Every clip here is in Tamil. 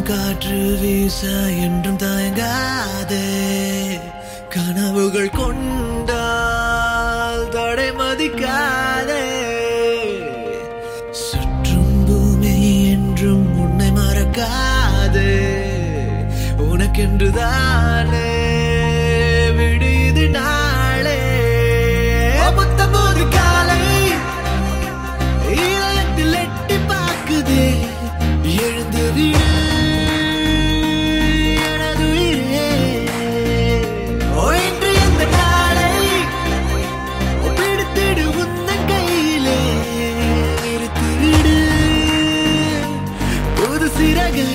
காற்று வீச என்றும் தயங்காதே கனவுகள் கொண்டால் தடை மதிக்காதே சுற்றும் பூமி என்றும் உன்னை மறக்காதே உனக்கென்று தானே விடியுது நாளே புத்தம்போது காலை இதயத்தில் எட்டி பார்க்குதே எழுந்து விடு எனது உயிரே. ஓ, இன்று இந்த நாளை பிடித்திடு உந்தன் கையிலே நிறுத்தி விடு புது சிறகை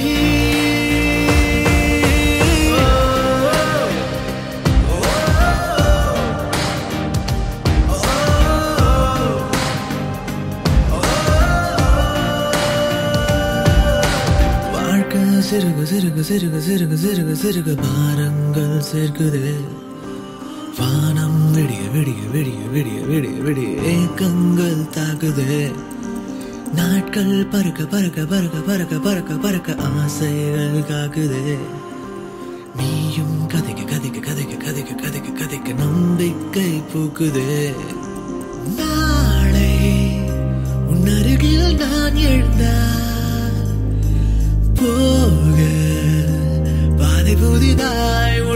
வாழ்க்கை சிறுக சிறுக சிறுக சிறுக சிறுக சிறுக பாரங்கள் சேர்க்குது வானம் விடிய விடிய விடிய விடிய விடிய விடிய ஏக்கங்கள் தாக்குது நாட்கள் பறக்க பறக்க பறக்க பறக்க பறக்க பறக்க ஆசைகள் காக்குது நீயும் கதைக்க கதைக்க கதைக்க கதைக்க கதைக்க கதைக்க நம்பிக்கை பூக்குது நாளை உன் அருகில் நான் எழுந்தால் போக பாதை புதிதாய்